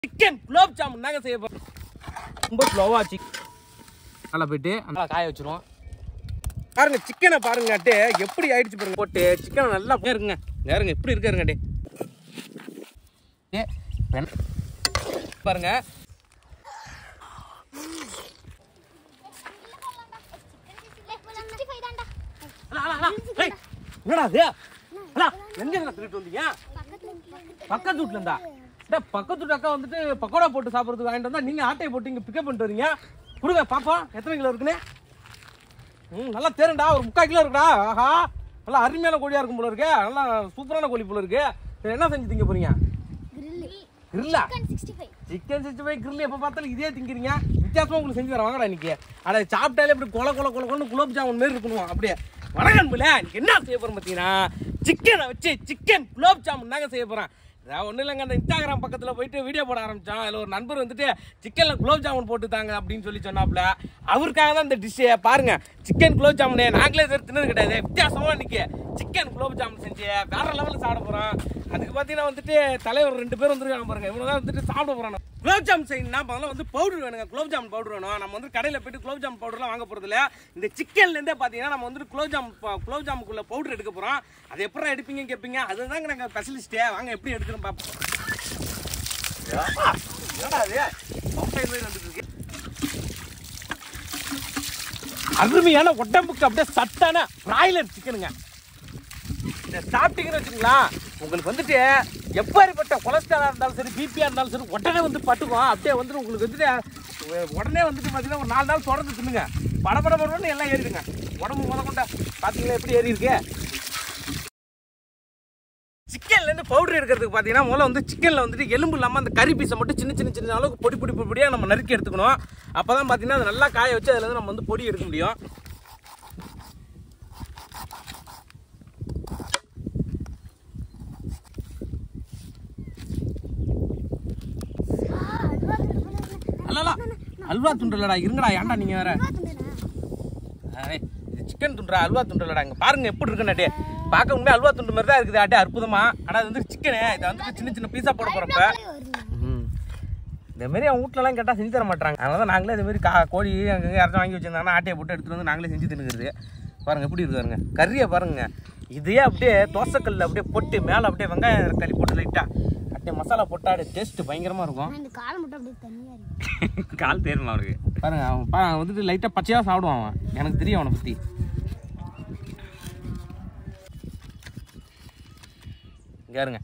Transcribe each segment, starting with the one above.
Chicken gulab jamun தாங்க செய்ய போறோம் ரொம்ப ஸ்லோவா சிக்கன் நல்லா போயிட்டு நல்லா காய வச்சிருவோம் பாருங்க சிக்கனை பாருங்க அட்டே எப்படி ஆயிடுச்சு பாருங்க போட்டு சிக்கனை நல்லா இருங்க இருங்க எப்படி இருக்காருங்க அட்டே ஏ வெண்ண- பாருங்க அண்ணா, அண்ணா, அண்ணா, ஏய், என்னடா அது அண்ணா, எங்க இருந்து திருட்டு வந்தீங்க பக்கத்து வீட்டுல இருந்தா டேய், பக்கத்து வீட்டு அக்கா வந்துட்டு பக்கோடா போட்டு சாப்பிடுறதுக்கு வாங்கிட்டு வந்தா நீங்க ஆட்டையை போட்டு இங்க பிக்கப் பண்ணிட்டு வரீங்க கொடுங்க பாப்போம் எத்தனை கிலோ இருக்குன்னு ம் நல்லா தேருண்டா ஒரு முக்கால் கிலோ இருக்குடா ஆஹா நல்லா அருமையான கோழியா இருக்கும் போல இருக்கு நல்லா சூப்பரான கோழி போல இருக்கு இது என்ன செஞ்சு திங்க போறீங்க கிரில்லா சிக்கன் சிக்ஸ்டி ஃபைவ் கிரில் எப்போ பார்த்தாலும் இதே திங்கிறீங்க வித்தியாசமா உங்களுக்கு செஞ்சு தரேன் வாங்கடா இன்னைக்கு அட சாப்பிட்டாலே இப்படி கொல கொல கொல கொலன்னு குலோப் ஜாமுன் மாரி இருக்கணும் அப்படியே வணக்கம் பிள்ளை இன்னைக்கு என்ன செய்ய போறோம் பார்த்தீங்கன்னா சிக்கனை வச்சு சிக்கன் குலோப் ஜாமுன் தாங்க செய்ய போறேன் நான் ஒன்றும் இல்லைங்க அந்த இன்ஸ்டாகிராம் பக்கத்தில் போயிட்டு வீடியோ போட ஆரம்பித்தோம் அதில் ஒரு நண்பர் வந்துட்டு சிக்கனில் குலோப் ஜாமுன் போட்டு தாங்க அப்படின்னு சொல்லி சொன்னாப்புல அவருக்காக தான் இந்த டிஷ்ஷே பாருங்க சிக்கன் குலோப் ஜாமுனே நாங்களே இது தின்னது கிடையாது வித்தியாசமாக இன்னைக்கு சிக்கன் குலோப் ஜாமுன் செஞ்சு வேற லெவலில் சாப்பிட போகிறோம் அதுக்கு பார்த்தீங்கன்னா வந்துட்டு தலைவர் ரெண்டு பேர் வந்துருக்காங்க பாருங்க இவங்க தான் வந்துட்டு சாப்பிட போகிறாங்க குலோப் ஜாமுன் செய்யணும்னா முதல்ல வந்து பவுடர் வேணுங்க குலோப் ஜாமுன் பவுடர் வேணும் நம்ம வந்து கடையில் போயிட்டு குலோப் ஜாமுன் பவுடர்லாம் வாங்க போகிறது இல்லை இந்த சிக்கன்லேருந்தே பார்த்தீங்கன்னா நம்ம வந்துட்டு குலோப் ஜாம் குலோப் ஜாமுக்குள்ள பவுடர் எடுக்க போகிறோம் அது எப்படி எடுப்பீங்க கேட்பீங்க அதுதாங்க நாங்கள் ஸ்பெஷலிஸ்ட்டே வாங்க எப்படி எடுக்கிறோம் பார்ப்போம் என்னடா இது? பம்பை மாதிரி வந்துட்டு இருக்கு. அருமையான உடம்புக்கு அப்படியே சத்தான பிராய்லர் சிக்கனுங்க இதை சாப்பிட்டீங்கன்னு வச்சுங்களா உங்களுக்கு வந்துட்டு எப்பேற்பட்ட கொலஸ்ட்ராலாக இருந்தாலும் சரி பிபியாக இருந்தாலும் சரி உடனே வந்து பட்டுக்கும் அப்படியே வந்துட்டு உங்களுக்கு வந்துட்டு உ- உடனே வந்துட்டு பார்த்தீங்கன்னா ஒரு நாலு நாள் தொடர்ந்து தின்னுங்க படபட படன்னு எல்லாம் ஏறிடுங்க உடம்பு முத கொண்ட பார்த்தீங்களா எப்படி ஏறி இருக்கு சிக்கன்லேருந்து பவுடர் எடுக்கிறதுக்கு பார்த்தீங்கன்னா முதல்ல வந்து சிக்கனில் வந்துட்டு எலும்பு இல்லாமல் அந்த கறி பீஸை மட்டும் சின்ன சின்ன சின்ன அளவுக்கு பொடி பொடி பொடி பொடியாக நம்ம நறுக்கி எடுத்துக்கணும் அப்போ தான் பார்த்தீங்கன்னா அது நல்லா காய வச்சு அதில் நம்ம வந்து பொடி எடுக்க முடியும் அல்ல அல்வா துண்டுலடா இருங்கடா ஏன்டா நீங்கள் வேற ஏய், இது சிக்கன் துண்டுறா அல்வா துண்டுலடா இங்கே பாருங்க எப்படி இருக்குன்னு டே பார்க்க உண்மையாக அல்வா துண்டு மாதிரி தான் இருக்குது அட்டே அற்புதமா ஆனால் அது வந்து சிக்கனு இதை வந்துட்டு சின்ன சின்ன பீஸா போட போகிறப்ப இந்த மாதிரி அவங்க வீட்லலாம் கேட்டால் செஞ்சு தர மாட்டாங்க அதனால தான் நாங்களே இந்த மாதிரி கா கோழி அங்கங்கே யாராச்சும் வாங்கி வச்சிருந்தாங்கன்னா ஆட்டையை போட்டு எடுத்துகிட்டு வந்து நாங்களே செஞ்சு தின்னுக்கிறது பாருங்க எப்படி இருக்காருங்க கறியை பாருங்க இதையே அப்படியே தோசைக்கல்ல அப்படியே போட்டு மேலே அப்படியே வெங்காயம் தக்காளி போட்டு லைட்டாக அப்படியே மசாலா போட்டா அப்படியே டேஸ்ட்டு பயங்கரமாக இருக்கும் இந்த காலம் மட்டும் அப்படியே தனியா இருக்கு கால் தேருமா அவனுக்கு பாருங்க அவன் பா அவன் வந்துட்டு லைட்டாக பச்சையாக சாப்பிடுவான் அவன் எனக்கு தெரியும் அவனை பற்றி இங்க இருங்க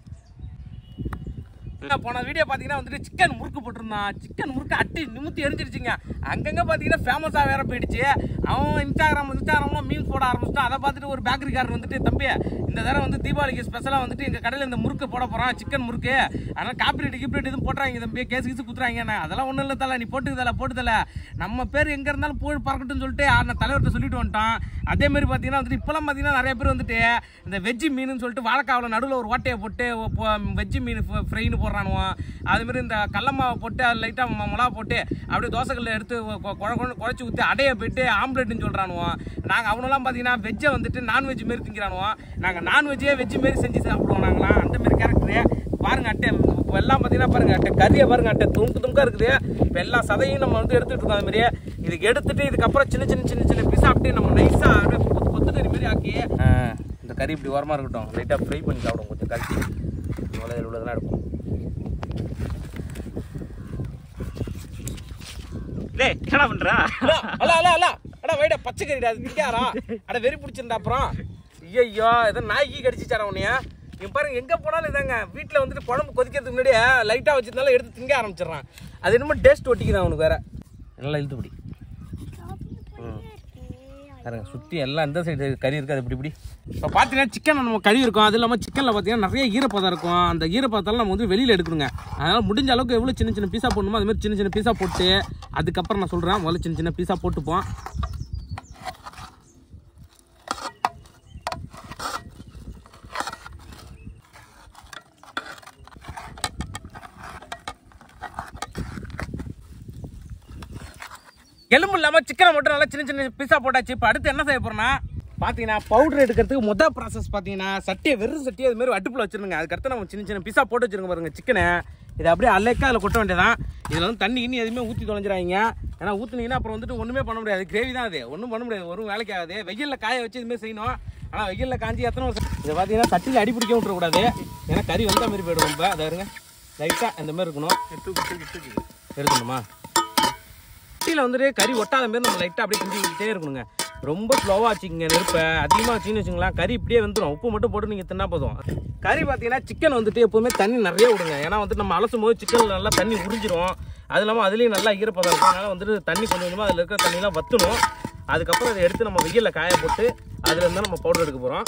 போன வீடியோ பார்த்தீங்கன்னா வந்துட்டு சிக்கன் முறுக்கு போட்டிருந்தான் சிக்கன் முறுக்கு அட்டி நிமித்தி எரிஞ்சிருச்சுங்க அங்கங்கே பார்த்தீங்கன்னா ஃபேமஸாக வேற போயிடுச்சு அவன் இன்ஸ்டாகிராம் இன்ஸ்டாகிராம்லாம் மீன் போட ஆரம்பிச்சிட்டான் அதை பார்த்துட்டு ஒரு பேக்கரிக்காரர் வந்துட்டு தம்பி இந்த தடவை வந்து தீபாவளிக்கு ஸ்பெஷலாக வந்துட்டு எங்கள் கடையில் இந்த முறுக்கு போட போகிறான் சிக்கன் முறுக்கு அதனால் காப்பிரைட் கீப்பிரைட் எதுவும் போட்டுறாங்க தம்பி கேஸ் கீஸ் குத்துறாங்க நான் அதெல்லாம் ஒன்றும் இல்லை தலை நீ போட்டுக்கதல போட்டுதல நம்ம பேர் எங்கே இருந்தாலும் போய் பறக்கட்டும்னு சொல்லிட்டு அந்த தலைவர்கிட்ட சொல்லிட்டு வந்துட்டான் அதே மாதிரி பார்த்தீங்கன்னா வந்துட்டு இப்போலாம் பார்த்தீங்கன்னா நிறைய பேர் வந்துட்டு இந்த வெஜ்ஜி மீனுன்னு சொல்லிட்டு வாழைக்காவில் நடுவில் ஒரு ஓட்டையை போட்டு வெஜ்ஜி மீன் ஃப்ரைன்னு போடுறானுவோம் அதுமாரி இந்த கடல மாவை போட்டு அது லைட்டாக மிளகா போட்டு அப்படியே தோசைக்கல்ல எடுத்து கொ- குழ குழ குழச்சி ஊற்றி அடைய போயிட்டு ஆம்லெட்னு சொல்கிறானுவோம் நாங்கள் அவனெல்லாம் பார்த்தீங்கன்னா வெஜ்ஜை வந்துட்டு நான்வெஜ் மாரி திங்கிறானுவோம் நாங்கள் நான்வெஜ்ஜே வெஜ் மாரி செஞ்சு சாப்பிடுவோம் நாங்களாம் அந்த மாதிரி கேரக்டரு பாருங்க அட்டை இப்போ எல்லாம் பார்த்தீங்கன்னா பாருங்க அட்டை கறியை பாருங்க அட்டை துணுக்கு துணுக்கா இருக்குது இப்போ எல்லா சதையும் நம்ம வந்து எடுத்துட்டு இருக்கோம் அது மாதிரியே இதுக்கு எடுத்துட்டு இதுக்கப்புறம் சின்ன சின்ன சின்ன சின்ன பீஸ் அப்படியே நம்ம நைஸாக அப்படியே கொத்து கொத்து கறி மாதிரி ஆக்கி இந்த கறி இப்படி ஓரமாக இருக்கட்டும் லைட்டாக ஃப்ரை பண்ணி சாப்பிடுவோம் கொஞ்சம் கறி இவ்வளோ இதில் உள்ளதெல்லாம் எடுப்போம் டேய் என்னடா பண்றா அல்ல அல்ல அல்ல அல்ல அடா வைடா பச்சை கறிடா அது திங்காரா அட வெறி பிடிச்சிருந்தா அப்புறம் ஐயோ ஏதோ நாய்க்கு கடிச்சிச்சாரா உன்னைய இங்க பாருங்க எங்க போனாலும் இதாங்க வீட்டில் வந்துட்டு குழம்பு கொதிக்கிறதுக்கு முன்னாடியே லைட்டாக வச்சிருந்தாலும் எடுத்து திங்க ஆரம்பிச்சிடுறான் அது என்னமோ டேஸ்ட் ஒட்டிக்குதான் அவனுக்கு வேற நல்லா இழுத்துப்படி ம் பாருங்க சுற்றி எல்லாம் இந்த சைடு கறி இருக்குது அது இப்படி இப்படி இப்போ பார்த்தீங்கன்னா சிக்கன் நம்ம கறி இருக்கும் அது இல்லாமல் சிக்கனில் பார்த்தீங்கன்னா நிறைய ஈரப்பதம் இருக்கும் அந்த ஈரப்பதத்தால் நம்ம வந்து வெளியில் எடுக்கணுங்க அதனால் முடிஞ்ச அளவுக்கு எவ்வளோ சின்ன சின்ன பீஸா போடணுமோ அது மாதிரி சின்ன சின்ன பீஸா போட்டு அதுக்கப்புறம் நான் சொல்கிறேன் முதல்ல சின்ன சின்ன பீஸா போட்டுப்போம் எலும்பு இல்லாமல் சிக்கனை மட்டும் நல்லா சின்ன சின்ன பீஸா போட்டாச்சு இப்போ அடுத்து என்ன செய்ய போறோம்னா பார்த்தீங்கன்னா பவுடர் எடுக்கிறதுக்கு மொதல் ப்ராசஸ் பார்த்தீங்கன்னா சட்டியை வெறும் சட்டியை அது மாதிரி அடுப்பில் வச்சிருங்க அதுக்கடுத்து நம்ம சின்ன சின்ன பீஸா போட்டு வச்சிருங்க பாருங்க சிக்கனை இதை அப்படியே அலைக்கா அதில் கொட்ட வேண்டியதான் இதில் வந்து தண்ணி கிண்ணி எதுவுமே ஊற்றி தொலைஞ்சிடாதீங்க ஏன்னா ஊற்றுனீங்கன்னா அப்புறம் வந்துட்டு ஒன்றுமே பண்ண முடியாது கிரேவி தான் அது ஒன்றும் பண்ண முடியாது ஒரு வேலைக்கு ஆகாது வெயிலில் காய வச்சு இதுமாரி செய்யணும் ஆனால் வெயிலில் காஞ்சி எத்தனை வருஷம் இதை பார்த்தீங்கன்னா தட்டியில் அடி பிடிக்க விட்டுறக்கூடாது ஏன்னா கறி வந்த மாதிரி போயிடும் ரொம்ப அதை இருங்க லைட்டாக இந்த மாதிரி இருக்கணும் எடுக்கணுமா கீழே வந்துட்டு கறி ஒட்டாத மாதிரி நம்ம லைட்டாக அப்படியே கிண்டி விட்டுட்டே இருக்கணுங்க ரொம்ப ஸ்லோவாக வச்சுக்கோங்க நெருப்பை அதிகமாக வச்சிங்கன்னு வச்சுங்களேன் கறி இப்படியே வந்துடும் உப்பு மட்டும் போட்டு நீங்கள் தின்னா போதும் கறி பார்த்தீங்கன்னா சிக்கன் வந்துட்டு எப்போவுமே தண்ணி நிறைய விடுங்க ஏன்னா வந்துட்டு நம்ம அலசும் போது சிக்கன் நல்லா தண்ணி உறிஞ்சிரும் அது இல்லாமல் அதுலேயும் நல்லா ஈரப்பதம் இருக்கும் அதனால வந்துட்டு தண்ணி கொஞ்சம் கொஞ்சமாக அதில் இருக்கிற தண்ணியெலாம் வற்றணும் அதுக்கப்புறம் அதை எடுத்து நம்ம வெயிலில் காய போட்டு அதில் இருந்தால் நம்ம பவுடர் எடுக்க போகிறோம்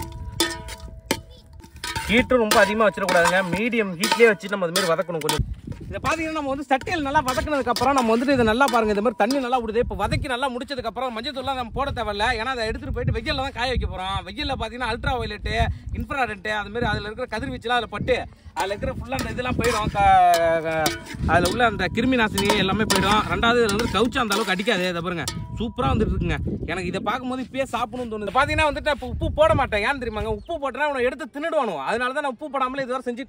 ஹீட்டும் ரொம்ப அதிகமாக வச்சிடக்கூடாதுங்க மீடியம் ஹீட்லேயே வச்சு நம்ம அது மாதிரி வதக்கணும் கொஞ்சம் இதை பார்த்தீங்கன்னா நம்ம வந்து சட்டையில் நல்லா வதக்கினதுக்கு அப்புறம் நம்ம வந்துட்டு இதை நல்லா பாருங்க இந்த மாதிரி தண்ணி நல்லா விடுது இப்போ வதக்கி நல்லா முடிச்சதுக்கு அப்புறம் மஞ்சள் தூள்லாம் நம்ம போட தேவையில்ல ஏன்னா அதை எடுத்துட்டு போயிட்டு வெயிலில் தான் காய வைக்க போகிறோம் வெயிலில் பார்த்தீங்கன்னா அல்ட்ரா வயலட்டு இன்ஃப்ராரெட்டு அது மாதிரி அதில் இருக்கிற கதிர்வீச்சுலாம் அதில் பட்டு அதில் இருக்கிற ஃபுல்லாக அந்த இதெல்லாம் போயிடும் அதில் உள்ள அந்த கிருமி நாசினி எல்லாமே போயிடும் ரெண்டாவது இதில் வந்து கவுச்சு அந்த அளவுக்கு அடிக்காது இதை பாருங்க சூப்பராக வந்துட்டு இருக்குங்க எனக்கு இதை பார்க்கும்போது இப்பயே சாப்பிடணும்னு தோணுது பார்த்தீங்கன்னா வந்துட்டு நான் இப்போ உப்பு போட மாட்டேன் ஏன் தெரியுமாங்க உப்பு போட்டேன்னா அவனை எடுத்து தின்னுடுவானு அதனால தான் நான் உப்பு போடாமலே இதுவரை செஞ்சு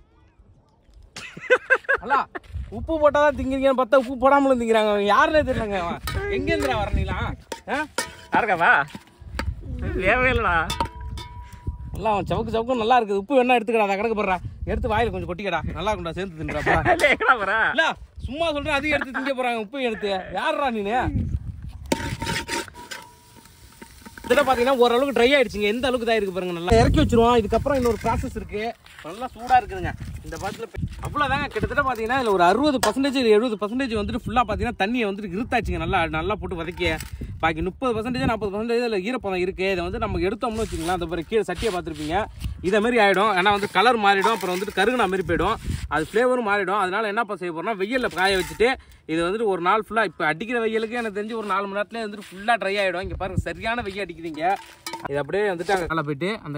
அல்ல உப்பு போட்டாதான் திங்கிறீங்கன்னு பார்த்தா உப்பு போடாமலும் திங்கிறாங்க அவன் யாருன்னே தெரியலங்க அவன் எங்கேருந்துடா வரணிலாம் ஆ யாருக்காப்பா வேவே இல்லைடா நல்லா அவன் சவுக்கு சவுக்கும் நல்லா இருக்குது உப்பு வேணா எடுத்துக்கடா அதை கிடக்கு போடுறா எடுத்து வாயில கொஞ்சம் கொட்டிக்கடா நல்லா இருக்கும்டா சேர்த்து தின்றாப்பா இல்லை எங்கடா போகிறா இல்ல சும்மா சொல்றேன் அதையும் எடுத்து திங்க போறாங்க உப்பையும் எடுத்து யாருடா நீனு இதில் பார்த்தீங்கன்னா ஓரளவுக்கு ட்ரை ஆயிடுச்சுங்க எந்த அளவுக்கு தான் இருக்கு பாருங்க நல்லா இறக்கி வச்சிருவோம் இதுக்கப்புறம் இன்னொரு ப்ராசஸ் இருக்கு நல்லா சூடாக இருக்குதுங்க இந்த பாட்டில் அவ்வளோதாங்க கிட்டத்தட்ட பார்த்தீங்கன்னா இதில் ஒரு அறுபது பர்சன்டேஜ் எழுபது பர்சன்டேஜ் வந்துட்டு ஃபுல்லாக பார்த்தீங்கன்னா தண்ணியை வந்துட்டு இருத்தாச்சுங்க நல்லா நல்லா போட்டு வதக்கி பாக்கி முப்பது பர்சன்டேஜ் நாற்பது பர்சன்டேஜ் இதில் ஈரப்பதம் இருக்குது இதை வந்து நம்ம எடுத்தோம்னு வச்சுக்கலாம் அந்த மாதிரி கீழே சட்டியை பார்த்துருப்பீங்க இதை மாதிரி ஆகிடும் ஏன்னா வந்து கலர் மாறிடும் அப்புறம் வந்துட்டு கருகுனா மாதிரி போயிடும் அது ஃப்ளேவரும் மாறிடும் அதனால என்னப்பா செய்ய போகிறோம்னா வெயிலில் காய வச்சுட்டு இது வந்துட்டு ஒரு நாள் ஃபுல்லாக இப்போ அடிக்கிற வெயிலுக்கு எனக்கு தெரிஞ்சு ஒரு நாலு மணி நேரத்துல வந்துட்டு ஃபுல்லாக ட்ரை ஆகிடும் இங்கே பாருங்க சரியான வெயில் அடிக்குதுங்க இது அப்படியே வந்துட்டு அங்கே காலை போயிட்டு அந்த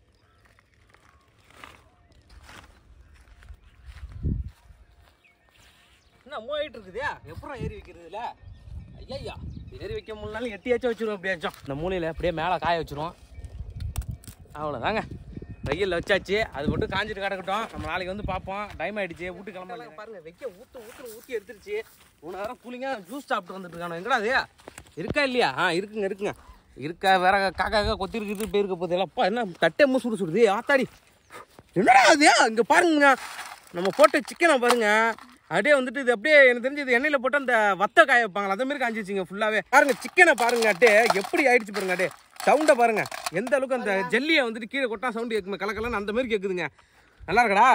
என்ன மூவ் ஆகிட்டு இருக்குதே எப்பறம் ஏறி வைக்கிறதுல ஐயா ஏறி வைக்க முடியலனாலும் எட்டியாச்சும் வச்சிருவோம் எப்படியாச்சும் இந்த மூலையில் அப்படியே மேலே காய வச்சிருவோம் அவ்வளோதாங்க வெயிலில் வச்சாச்சு அது மட்டும் காஞ்சிட்டு கிடக்கட்டும் நம்ம நாளைக்கு வந்து பார்ப்போம் டைம் ஆயிடுச்சு வீட்டு கிளம்பல பாருங்க வைக்க ஊற்று ஊற்று ஊற்றி எடுத்துருச்சு மூணு நேரம் கூலிங்காக ஜூஸ் சாப்பிட்டு வந்துட்டு இருக்கானோ எங்கடா அது இருக்கா இல்லையா ஆ இருக்குங்க இருக்குங்க இருக்கா வேற காக்கா காக்கா கொத்தி இருக்குது போயிருக்க போகுது எல்லாம் அப்பா என்ன தட்டை மூ சுடு சுடுது ஆத்தாடி என்னடா அது இங்கே பாருங்க நம்ம போட்ட சிக்கனை பாருங்க அப்படியே வந்துட்டு இது அப்படியே எனக்கு தெரிஞ்சு இது எண்ணெயில் போட்டு அந்த வத்த காய வைப்பாங்களா அதே மாதிரி காஞ்சிச்சிங்க ஃபுல்லாகவே பாருங்க சிக்கனை பாருங்க அட்டே எப்படி ஆயிடுச்சு பாருங்க அட்டே சவுண்டை பாருங்க எந்த அளவுக்கு அந்த ஜெல்லியை வந்துட்டு கீழே கொட்டா சவுண்டு கேட்குமே கலக்கலன்னு அந்த மாதிரி கேட்குதுங்க நல்லா இருக்கடா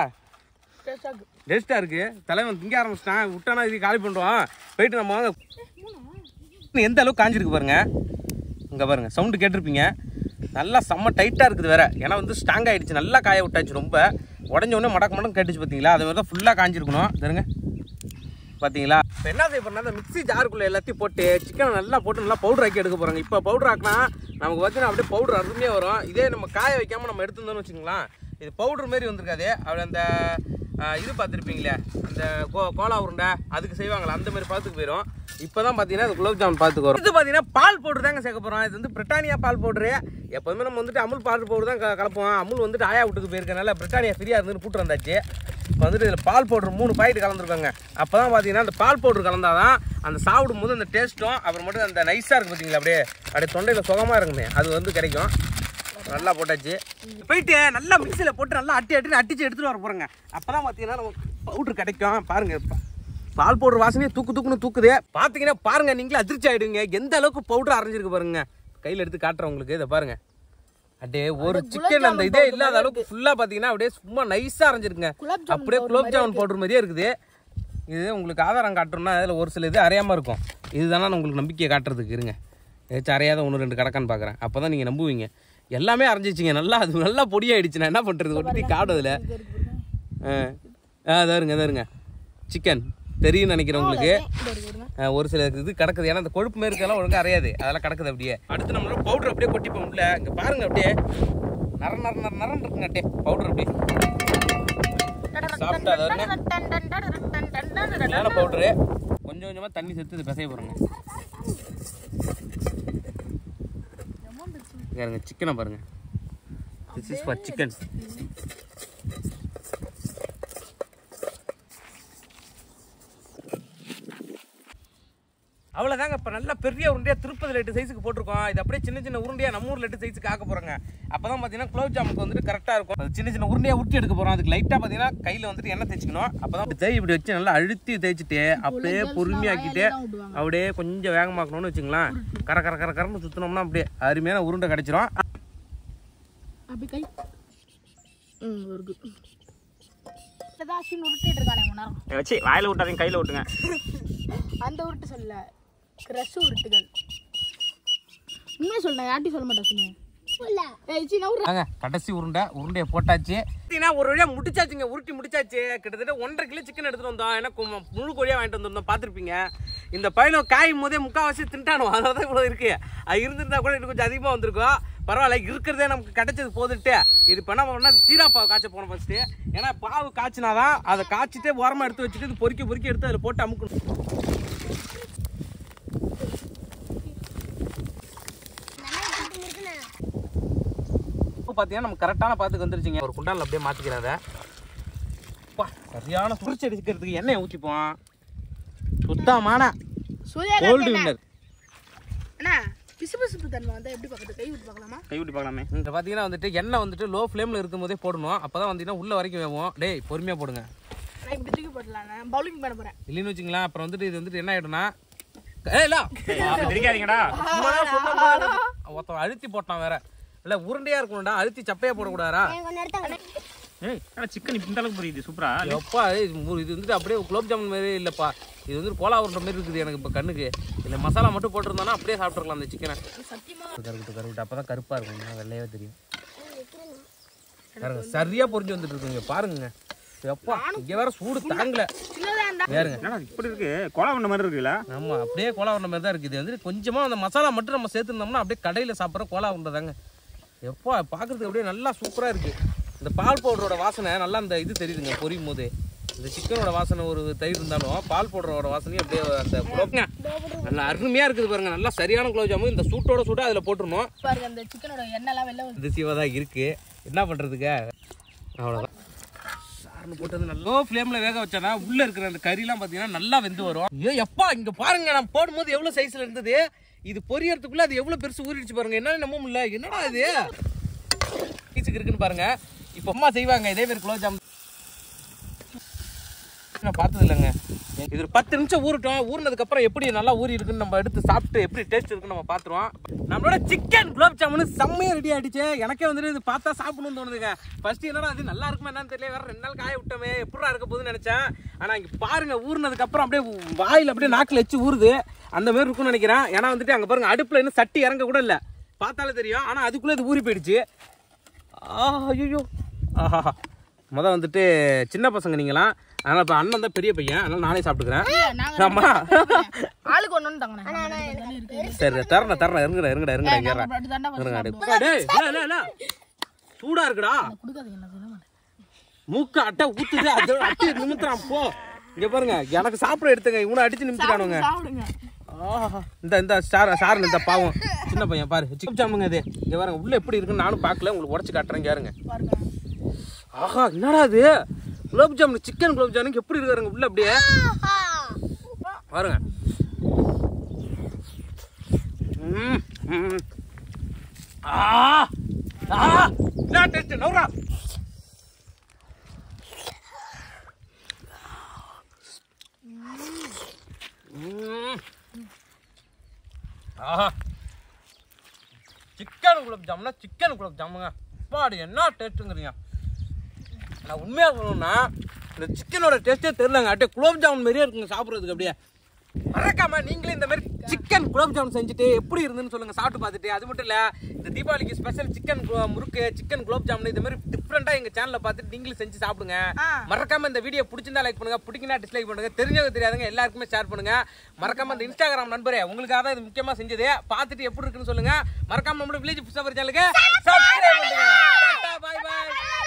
டேஸ்ட்டாக இருக்கு தலைவன் திங்க ஆரம்பிச்சிட்டான் விட்டானா இது காலி பண்ணுறோம் போயிட்டு நம்ம வாங்க இன்னும் எந்த அளவுக்கு காஞ்சிருக்கு பாருங்க இங்கே பாருங்க சவுண்டு கேட்டிருப்பீங்க நல்லா செம்ம டைட்டாக இருக்குது வேற ஏன்னா வந்து ஸ்ட்ராங் ஆயிடுச்சு நல்லா காய விட்டாச்சு ரொம்ப உடஞ்ச உடனே மடக்கு மடக்கு கேட்டுச்சு பார்த்தீங்களா அது மாதிரி தான் ஃபுல்லாக காஞ்சிருக்கணும் தருங்க பார்த்தீங்களா இப்போ என்ன செய்ய போறோம்னா அந்த மிக்ஸி ஜாருக்குள்ளே எல்லாத்தையும் போட்டு சிக்கனை நல்லா போட்டு நல்லா பவுடர் ஆக்கி எடுக்க போகிறாங்க இப்போ பவுடர் ஆக்கினா நமக்கு பார்த்தீங்கன்னா அப்படியே பவுடர் அருமையாக வரும் இதே நம்ம காய வைக்காமல் நம்ம எடுத்துருந்தோம்னு வச்சுங்களேன் இது பவுடர் மாதிரி வந்திருக்காது அப்படி அந்த ஆ, இது பார்த்துருப்பீங்களே அந்த கோ கோலா உருண்டை அதுக்கு செய்வாங்களா அந்த மாதிரி பார்த்துக்கு போயிடும் இப்போ தான் பார்த்தீங்கன்னா அது குலோப் ஜாமுன் பார்த்துக்கு வரும் இது பார்த்தீங்கன்னா பால் பவுடர் தாங்க சேர்க்க போகிறோம் இது வந்து பிரிட்டானியா பால் பவுடரு எப்போதுமே நம்ம வந்துட்டு அமுல் பால் பவுடர் தான் க- கலப்போம் அமுல் வந்துட்டு ஆயா வீட்டுக்கு போயிருக்கனால பிரிட்டானியா ஃப்ரீயாக இருந்து கூட்டு வந்தாச்சு இப்போ வந்துட்டு இதில் பால் பவுடர் மூணு பாக்கெட் கலந்துருக்காங்க அப்போ தான் பார்த்தீங்கன்னா அந்த பால் பவுடர் கலந்தாதான் அந்த சாப்பிடும் போது அந்த டேஸ்ட்டும் அப்புறம் மட்டும் அந்த நைஸாக இருக்குது பார்த்தீங்களா அப்படியே அப்படியே தொண்டையில் சுகமாக இருக்குமே அது வந்து கிடைக்கும் நல்லா போட்டாச்சு போயிட்டு நல்லா மிக்சியில் போட்டு நல்லா அட்டி அட்டி அட்டிச்சு எடுத்துகிட்டு வர போகிறோங்க அப்போ தான் பார்த்தீங்கன்னா நமக்கு பவுடர் கிடைக்கும் பாருங்க பா- பால் பவுடர் வாசனையே தூக்கு தூக்குன்னு தூக்குது பார்த்தீங்கன்னா பாருங்க நீங்களே அதிர்ச்சி ஆயிடுங்க எந்த அளவுக்கு பவுடர் அரைஞ்சிருக்கு பாருங்க கையில் எடுத்து காட்டுறேன் உங்களுக்கு இதை பாருங்க அப்படியே ஒரு சிக்கன் அந்த இதே இல்லாத அளவுக்கு ஃபுல்லாக பார்த்தீங்கன்னா அப்படியே சும்மா நைஸாக அரைஞ்சிருக்குங்க அப்படியே குலோப் ஜாமுன் பவுடர் மாதிரியே இருக்குது இது உங்களுக்கு ஆதாரம் காட்டுறோம்னா அதில் ஒரு சில இது அறையாமல் இருக்கும் இதுதானே நான் உங்களுக்கு நம்பிக்கையை காட்டுறதுக்கு இருங்க ஏதாச்சும் அறையாத ஒன்று ரெண்டு கிடக்கான்னு பார்க்குறேன் அப்போ தான் நீங்கள் நம்புவீங்க எல்லாமே அரைஞ்சிச்சிங்க நல்லா அது நல்லா பொடியாயிடுச்சு நான் என்ன பண்ணுறது ஒட்டி காடுதில் ஆ ஆ இதாருங்க இதாருங்க சிக்கன் தெரியும்னு நினைக்கிறேன் உங்களுக்கு ஆ, ஒரு சில இது கிடக்குது ஏன்னா அந்த கொழுப்பு மாரி இருக்கெல்லாம் ஒழுங்கா அறையாது அதெல்லாம் கிடக்குது அப்படியே அடுத்து நம்மளோட பவுடர் அப்படியே கொட்டிப்போம் உள்ள இங்கே பாருங்க அப்படியே நர நர நர நரன்னு இருக்குங்க அப்படியே பவுடர் அப்படியே சாப்பிட்டா அதாருங்க மேலே பவுடரு கொஞ்சம் கொஞ்சமாக தண்ணி சேர்த்து இது பிசைய போகிறோங்க பாருங்க சிக்கனை பாருங்க திஸ் இஸ் ஃபார் சிக்கன் அவ்வளோதாங்க இப்போ நல்ல பெரிய உருண்டையாக திருப்பதி லட்டு சைஸுக்கு போட்டிருக்கோம் இது அப்படியே சின்ன சின்ன உருண்டையாக நம்ம ஊர் லட்டு சைஸுக்கு ஆக்க போகிறோங்க அப்போ தான் பார்த்தீங்கன்னா குலோப் ஜாமுக்கு வந்துட்டு கரெக்டாக இருக்கும் அது சின்ன சின்ன உருண்டையாக உருட்டி எடுக்க போகிறோம் அதுக்கு லைட்டாக பார்த்தீங்கன்னா கையில் வந்துட்டு எண்ணெய் தேய்ச்சிக்கணும் அப்போ தான் தேய் இப்படி வச்சு நல்லா அழுத்தி தேய்ச்சிட்டு அப்படியே பொறுமையாக்கிட்டு அப்படியே கொஞ்சம் வேகமாக்கணும்னு வச்சுங்களேன் கர கர கர கரன்னு சுற்றினோம்னா அப்படியே அருமையான உருண்டை கிடச்சிரும் அப்படி கை ம் இருக்கு ஏதாச்சும் உருட்டிட்டு இருக்கானே முன்னா வச்சு வாயில விட்டாதீங்க கையில விட்டுங்க அந்த உருட்டு சொல்ல கிரஷ் உருட்டுகள் உண்மையை சொல்ல யார்ட்டையும் சொல்ல மாட்டேன் சுனு ஏய் சின்ன உரு வாங்க கடைசி உருண்டை உருண்டையை போட்டாச்சு பார்த்தீங்கன்னா ஒரு வழியாக முடிச்சாச்சுங்க உருட்டி முடிச்சாச்சு கிட்டத்தட்ட ஒன்றரை கிலோ சிக்கன் எடுத்துட்டு வந்தோம் ஏன்னா கொ- முழு கோழியாக வாங்கிட்டு வந்திருந்தோம் பார்த்துருப்பீங்க இந்த பையனை காயும் போதே முக்கால்வாசி தின்ட்டானோ அதனால தான் இவ்வளோ இருக்கு அது இருந்திருந்தா கூட இன்னும் கொஞ்சம் அதிகமாக வந்திருக்கும் பரவாயில்ல இருக்கிறதே நமக்கு கிடைச்சது போதுட்டு இது இப்போ என்ன பண்ணோம்னா ஜீரா பாவு காய்ச்ச போனோம் ஃபஸ்ட்டு ஏன்னா பாவு காய்ச்சினாதான் அதை காய்ச்சிட்டே ஓரமாக எடுத்து வச்சுட்டு இது பொறுக்கி பொறுக்கி எடுத்து அதில் போட்டு அமுக்கணும் இப்போ பார்த்தீங்கன்னா நம்ம கரெக்டான பாத்துக்கு வந்துருச்சுங்க ஒரு குண்டானில் அப்படியே மாற்றிக்கிறத அப்பா சரியான சுரிச்சு அடிக்கிறதுக்கு எண்ணெயை ஊற்றிப்போம் சுத்தமான சூர்யா கோல்டு வின்னர் அண்ணா பிசு பிசுப்பு தன்மை வந்தா எப்படி பார்க்கறது கை விட்டு பார்க்கலாமா கை விட்டு பார்க்கலாமே இந்த பார்த்தீங்கன்னா வந்துட்டு எண்ணெய் வந்துட்டு லோ ஃப்ளேமில் இருக்கும் போதே போடணும் அப்போ தான் வந்தீங்கன்னா உள்ள வரைக்கும் வேகும் டேய் பொறுமையாக போடுங்க நான் இப்படி தூக்கி போடலாம் பவுலிங் பண்ண போறேன் இல்லைன்னு வச்சுங்களேன் அப்புறம் வந்துட்டு இது வந்துட்டு என்ன ஆகிடும்னா ஏய் இல்ல அப்படி தெரியாதீங்கடா சும்மாதான் சொன்னா ஒருத்தன் அழுத்தி போட்டான் வேற இல்ல உருண்டையா இருக்கணும்டா அழுத்தி சப்பையா போடக்கூடாதா ஏய் ஆனா சிக்கன் இந்த அளவுக்கு புரியுது சூப்பரா எப்பா இது மு- இது வந்துட்டு அப்படியே குலோப் ஜாமுன் மாதிரி இல்லப்பா இது வந்து கோலா உருண்டை மாதிரி இருக்குது எனக்கு இப்போ கண்ணுக்கு இந்த மசாலா மட்டும் போட்டிருந்தானா அப்படியே சாப்பிட்டுருக்கலாம் அந்த சிக்கனை கருவிட்டு கருவிட்டு அப்போ தான் கருப்பாக இருக்கும் இன்னும் வெள்ளையாவே தெரியும் பாருங்க சரியா பொரிஞ்சு வந்துட்டு இருக்குங்க பாருங்க எப்பா இங்க வேற சூடு தாங்கல வேறுங்க என்னடா இப்படி இருக்கு கோலா பண்ண மாதிரி இருக்குல்ல ஆமா அப்படியே கோலா உருண்டை மாதிரி தான் இருக்குது இது வந்து கொஞ்சமா அந்த மசாலா மட்டும் நம்ம சேர்த்துருந்தோம்னா அப்படியே கடையில சாப்பிட்ற கோலா உருண்டை தாங்க எப்பா பார்க்கறதுக்கு அப்படியே நல்லா சூப்பரா இருக்கு இந்த பால் பவுடரோட வாசனை நல்லா அந்த இது தெரியுதுங்க பொரியும் போது இந்த சிக்கனோட வாசனை ஒரு தயிர் இருந்தாலும் பால் பவுடரோட வாசனையும் அப்படியே அந்த குலோப்ங்க நல்லா அருமையா இருக்குது பாருங்க நல்லா சரியான குலோப் ஜாமுன் இந்த சூட்டோட சூட்டா அதுல போட்டுருணும் பாருங்க அந்த சிக்கனோட எண்ணெய்லாம் வெளில வந்து இந்த சீவா தான் இருக்கு என்ன பண்றதுக்கு அவ்வளோதான் சார்னு போட்டு வந்து நல்லா ஃப்ளேமில் வேக வச்சானா உள்ள இருக்கிற அந்த கறிலாம் பார்த்தீங்கன்னா நல்லா வெந்து வரும் ஐயோ எப்பா இங்க பாருங்க நான் போடும்போது எவ்வளவு சைஸ்ல இருந்தது இது பொரியறதுக்குள்ள அது எவ்வளவு பெருசு ஊறிடுச்சு பாருங்க என்னால நம்ப முடியல என்னடா இது பீச்சுக்கு இருக்குன்னு பாருங்க இப்போ அம்மா செய்வாங்க இதே மாதிரி குலோப் ஜாம் நான் பார்த்தது இல்லைங்க இது ஒரு பத்து நிமிஷம் ஊறட்டும் ஊறினதுக்கு அப்புறம் எப்படி நல்லா ஊறி இருக்குன்னு நம்ம எடுத்து சாப்பிட்டு எப்படி டேஸ்ட் இருக்குன்னு நம்ம பார்த்துருவோம் நம்மளோட சிக்கன் குலோப் ஜாமுன் செம்மையா ரெடி ஆயிடுச்சு எனக்கே வந்துட்டு இது பார்த்தா சாப்பிடணும்னு தோணுதுங்க ஃபர்ஸ்ட் என்னடா அது நல்லா இருக்குமா என்னன்னு தெரியல வேற ரெண்டு நாள் காய விட்டோமே எப்படா இருக்க போகுதுன்னு நினைச்சேன் ஆனா இங்க பாருங்க ஊறினதுக்கு அப்புறம் அப்படியே வாயில அப்படியே நாக்குல வச்சு ஊறுது அந்த மாதிரி இருக்கும்னு நினைக்கிறேன் ஏன்னா வந்துட்டு அங்க பாருங்க அடுப்புல இன்னும் சட்டி இறங்க கூட இல்ல பார்த்தாலே தெரியும் ஆனா அதுக்குள்ள இது ஊறி போயிடுச்சு ஆ ஐயோ ஆஹா முத வந்துட்டு சின்ன பசங்க நீங்களாம் அதனால இப்போ அண்ணன் தான் பெரிய பையன் அதனால நானே சாப்பிட்டுக்கிறேன் நாங்க ஆமா ஆளுக்கு ஒண்ணு தாங்கண்ணே இருக்கு சரி தரேன் தரேன் இருங்கடா இருங்கடா இருங்கடா இங்க நாங்க அப்படி தாண்டா வந்து இருங்கடா டேய், டேய், இல்ல, இல்ல, இல்ல. சூடா இருக்குடா கொடுக்காதீங்க நான் சொல்ல மாட்டேன் மூக்க அட்டை ஊத்துது அதோட அட்டை நிமித்துறான் போ இங்க பாருங்க எனக்கு சாப்பிட எடுத்துங்க இவனை அடிச்சு நிமித்துறானுங்க சாப்பிடுங்க ஆஹா. இந்த இந்த சார் சார் இந்த பாவம் சின்ன பையன் பாரு சிக்கன் சாமுங்க இது இங்க பாருங்க உள்ள எப்படி இருக்குன்னு நானும் பார்க்கல உங்களுக்கு உடச்சு காட்டுறேன் இங்க பாருங்க பாருங்க ஆஹா என்னடா இது குலோப் ஜாமுன் சிக்கன் குலோப் ஜாமுனுக்கு எப்படி இருக்காருங்க உள்ள அப்படியே பாருங்க ம், ம். ஆ ஆ என்ன டேஸ்ட் நவுரா ம். ஆஹா சிக்கன் குலோப் ஜாமுனா சிக்கன் குலோப் ஜாமுங்க அப்பாடி என்ன டேஸ்ட்டுங்கிறீங்க நான் உண்மையாக சொல்லணும்னா இந்த சிக்கனோட டேஸ்ட்டே தெரிலங்க அப்படியே குலோப் ஜாமுன் மாதிரியே இருக்குங்க சாப்பிட்றதுக்கு அப்படியே மறக்காம நீங்களே இந்த மாதிரி சிக்கன் குலோப் ஜாமுன் செஞ்சுட்டு எப்படி இருந்துன்னு சொல்லுங்க சாப்பிட்டு பார்த்துட்டு அது மட்டும் இல்ல இந்த தீபாவளிக்கு special chicken murukku chicken gulab jamun இந்த மாதிரி டிஃப்ரெண்டா எங்க சேனல்ல பார்த்துட்டு நீங்களும் செஞ்சு சாப்பிடுங்க மறக்காம இந்த வீடியோ பிடிச்சிருந்தா லைக் பண்ணுங்க பிடிக்கினா டிஸ்லைக் பண்ணுங்க தெரிஞ்சவங்க தெரியாதவங்க எல்லாருக்குமே ஷேர் பண்ணுங்க மறக்காம இந்த இன்ஸ்டாகிராம் நண்பரே உங்களுக்காக தான் இது முக்கியமா செஞ்சது பார்த்துட்டு எப்படி இருக்குன்னு சொல்லுங்க மறக்காம நம்மளோட வில்லேஜ் புஷ் சேனலுக்கு சப்ஸ்கிரைப் பண்ணுங்க பாய் பாய்